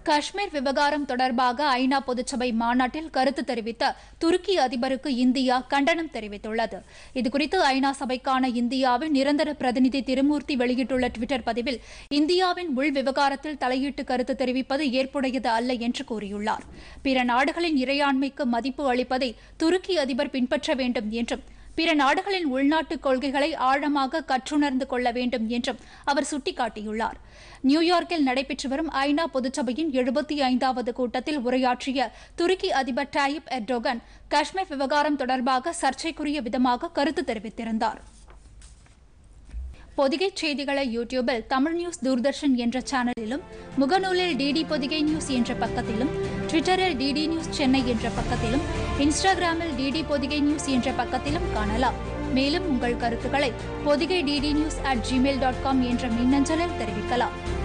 காஷ்மீர் விவகாரம் தொடர்பாக ஐநா பொதுச்சபை மாநாட்டில் கருத்து தெரிவித்த துருக்கி அதிபருக்கு இந்தியா கண்டனம் தெரிவித்துள்ளது இதுகுறித்து ஐநா சபைக்கான இந்தியாவின் நிரந்தர பிரதிநிதி திருமூர்த்தி வெளியிட்டுள்ள டுவிட்டர் பதிவில் இந்தியாவின் உள் விவகாரத்தில் தலையிட்டு கருத்து தெரிவிப்பது ஏற்புடையது அல்ல என்று கூறியுள்ளார் பிற நாடுகளின் இறையாண்மைக்கு மதிப்பு அளிப்பதை துருக்கி அதிபர் பின்பற்ற வேண்டும் என்றும் பிற நாடுகளின் உள்நாட்டு கொள்கைகளை ஆழமாக கற்றுணர்ந்து கொள்ள வேண்டும் என்றும் அவர் சுட்டிக்காட்டியுள்ளார் நியூயார்க்கில் நடைபெற்று வரும் ஐநா பொதுச்சபையின் எழுபத்தி ஐந்தாவது கூட்டத்தில் உரையாற்றிய துருக்கி அதிபர் டாயிப் எர்டோகன் காஷ்மீர் விவகாரம் தொடர்பாக சர்ச்சைக்குரிய விதமாக கருத்து தெரிவித்திருந்தார் பொதிகை செய்திகளை யூடியூபில் தமிழ் நியூஸ் தூர்தர்ஷன் என்ற சேனலிலும் முகநூலில் டிடி பொதிகை நியூஸ் என்ற பக்கத்திலும் ட்விட்டரில் டிடி நியூஸ் சென்னை என்ற பக்கத்திலும் இன்ஸ்டாகிராமில் டிடி பொதிகை நியூஸ் என்ற பக்கத்திலும் காணலாம் மேலும் உங்கள் கருத்துக்களை Podhigai DD news at Gmail dot com என்ற மின்னஞ்சலில் தெரிவிக்கலாம்